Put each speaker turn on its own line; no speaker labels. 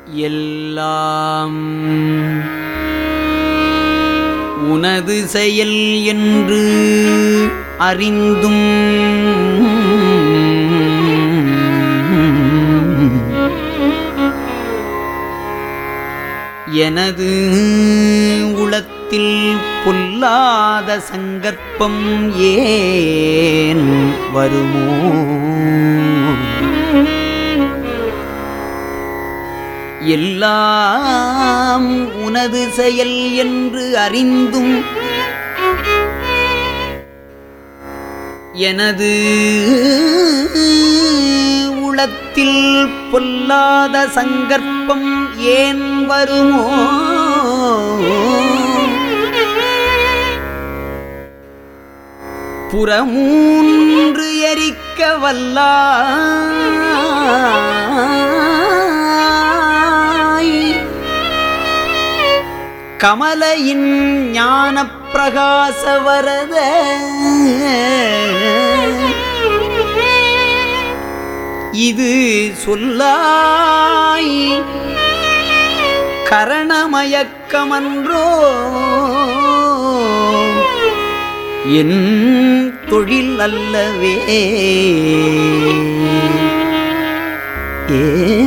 எல்லாம் உனது செயல் என்று அறிந்தும் எனது உளத்தில் பொல்லாத சங்கற்பம் ஏன் வருமோ எல்லாம் உனது செயல் என்று அறிந்தும் எனது உளத்தில் பொல்லாத சங்கற்பம் ஏன் வருமோ புறமூன்று எரிக்க வல்லாய் கமலையின் ஞான பிரகாச வரத இது சொல்லாய் கரணமயக்கமன்றோ என் தொழில் அல்லவே ஏ